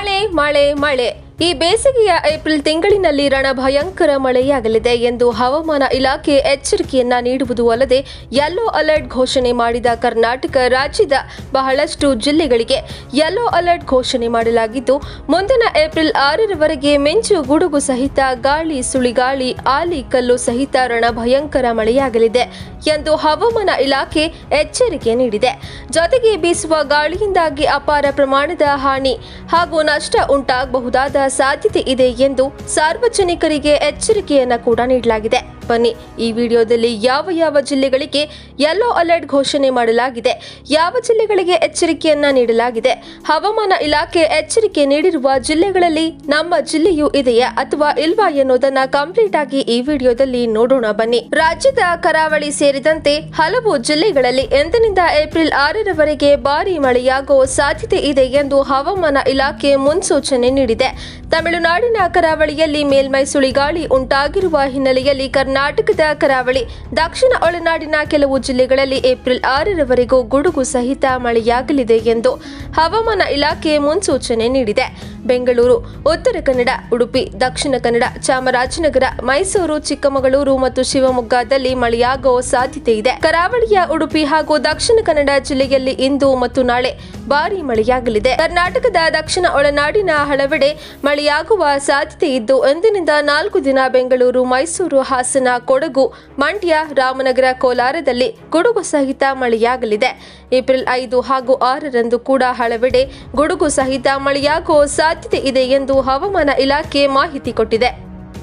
ಮಳೆ ಮಳೆ ಮಳೆ ಈ ಬೇಸಿಗೆಯ ಏಪ್ರಿಲ್ ತಿಂಗಳಿನಲ್ಲಿ ರಣಭಯಂಕರ ಮಳೆಯಾಗಲಿದೆ ಎಂದು ಹವಾಮಾನ ಇಲಾಖೆ ಎಚ್ಚರಿಕೆಯನ್ನ ನೀಡುವುದು ಅಲ್ಲದೆ ಯೆಲ್ಲೋ ಅಲರ್ಟ್ ಘೋಷಣೆ ಮಾಡಿದ ಕರ್ನಾಟಕ ರಾಜ್ಯದ ಬಹಳಷ್ಟು ಜಿಲ್ಲೆಗಳಿಗೆ ಯೆಲ್ಲೋ ಅಲರ್ಟ್ ಘೋಷಣೆ ಮಾಡಲಾಗಿದ್ದು ಮುಂದಿನ ಏಪ್ರಿಲ್ ಆರರವರೆಗೆ ಮಿಂಚು ಗುಡುಗು ಸಹಿತ ಗಾಳಿ ಸುಳಿಗಾಳಿ ಆಲಿ ಕಲ್ಲು ಸಹಿತ ರಣಭಯಂಕರ ಮಳೆಯಾಗಲಿದೆ ಎಂದು ಹವಾಮಾನ ಇಲಾಖೆ ಎಚ್ಚರಿಕೆ ನೀಡಿದೆ ಜೊತೆಗೆ ಬೀಸುವ ಗಾಳಿಯಿಂದಾಗಿ ಅಪಾರ ಪ್ರಮಾಣದ ಹಾನಿ ಹಾಗೂ ನಷ್ಟ ಉಂಟಾಗಬಹುದಾದ ಸಾಧ್ಯತೆ ಇದೆ ಎಂದು ಸಾರ್ವಜನಿಕರಿಗೆ ಎಚ್ಚರಿಕೆಯನ್ನ ಕೂಡ ನೀಡಲಾಗಿದೆ ಬನ್ನಿ ಈ ವಿಡಿಯೋದಲ್ಲಿ ಯಾವ ಯಾವ ಜಿಲ್ಲೆಗಳಿಗೆ ಯೆಲ್ಲೋ ಅಲರ್ಟ್ ಘೋಷಣೆ ಮಾಡಲಾಗಿದೆ ಯಾವ ಜಿಲ್ಲೆಗಳಿಗೆ ಎಚ್ಚರಿಕೆಯನ್ನ ನೀಡಲಾಗಿದೆ ಹವಾಮಾನ ಇಲಾಖೆ ಎಚ್ಚರಿಕೆ ನೀಡಿರುವ ಜಿಲ್ಲೆಗಳಲ್ಲಿ ನಮ್ಮ ಜಿಲ್ಲೆಯೂ ಇದೆಯಾ ಅಥವಾ ಇಲ್ವಾ ಎನ್ನುವುದನ್ನ ಕಂಪ್ಲೀಟ್ ಆಗಿ ಈ ವಿಡಿಯೋದಲ್ಲಿ ನೋಡೋಣ ಬನ್ನಿ ರಾಜ್ಯದ ಕರಾವಳಿ ಸೇರಿದಂತೆ ಹಲವು ಜಿಲ್ಲೆಗಳಲ್ಲಿ ಎಂದಿನಿಂದ ಏಪ್ರಿಲ್ ಆರರವರೆಗೆ ಭಾರಿ ಮಳೆಯಾಗುವ ಸಾಧ್ಯತೆ ಇದೆ ಎಂದು ಹವಾಮಾನ ಇಲಾಖೆ ಮುನ್ಸೂಚನೆ ನೀಡಿದೆ ತಮಿಳುನಾಡಿನ ಕರಾವಳಿಯಲ್ಲಿ ಮೇಲ್ಮೈ ಸುಳಿಗಾಳಿ ಉಂಟಾಗಿರುವ ಹಿನ್ನೆಲೆಯಲ್ಲಿ ಕರ್ನಾಟಕದ ಕರಾವಳಿ ದಕ್ಷಿಣ ಒಳನಾಡಿನ ಕೆಲವು ಜಿಲ್ಲೆಗಳಲ್ಲಿ ಏಪ್ರಿಲ್ ಆರರವರೆಗೂ ಗುಡುಗು ಸಹಿತ ಮಳೆಯಾಗಲಿದೆ ಎಂದು ಹವಾಮಾನ ಇಲಾಖೆ ಮುನ್ಸೂಚನೆ ನೀಡಿದೆ ಬೆಂಗಳೂರು ಉತ್ತರ ಕನ್ನಡ ಉಡುಪಿ ದಕ್ಷಿಣ ಕನ್ನಡ ಚಾಮರಾಜನಗರ ಮೈಸೂರು ಚಿಕ್ಕಮಗಳೂರು ಮತ್ತು ಶಿವಮೊಗ್ಗದಲ್ಲಿ ಮಳೆಯಾಗುವ ಸಾಧ್ಯತೆ ಇದೆ ಕರಾವಳಿಯ ಉಡುಪಿ ಹಾಗೂ ದಕ್ಷಿಣ ಕನ್ನಡ ಜಿಲ್ಲೆಯಲ್ಲಿ ಇಂದು ಮತ್ತು ನಾಳೆ ಭಾರಿ ಮಳೆಯಾಗಲಿದೆ ಕರ್ನಾಟಕದ ದಕ್ಷಿಣ ಒಳನಾಡಿನ ಹಲವೆಡೆ ಮಳೆಯಾಗುವ ಸಾಧ್ಯತೆ ಇದ್ದು ಇಂದಿನಿಂದ ನಾಲ್ಕು ದಿನ ಬೆಂಗಳೂರು ಮೈಸೂರು ಹಾಸನ ಕೊಡಗು ಮಂಡ್ಯ ರಾಮನಗರ ಕೋಲಾರದಲ್ಲಿ ಗುಡುಗು ಸಹಿತ ಮಳೆಯಾಗಲಿದೆ ಏಪ್ರಿಲ್ ಐದು ಹಾಗೂ ಆರರಂದು ಕೂಡ ಹಲವೆಡೆ ಗುಡುಗು ಸಹಿತ ಮಳೆಯಾಗುವ ಸಾಧ್ಯತೆ ಇದೆ ಎಂದು ಹವಾಮಾನ ಇಲಾಖೆ ಮಾಹಿತಿ ಕೊಟ್ಟಿದೆ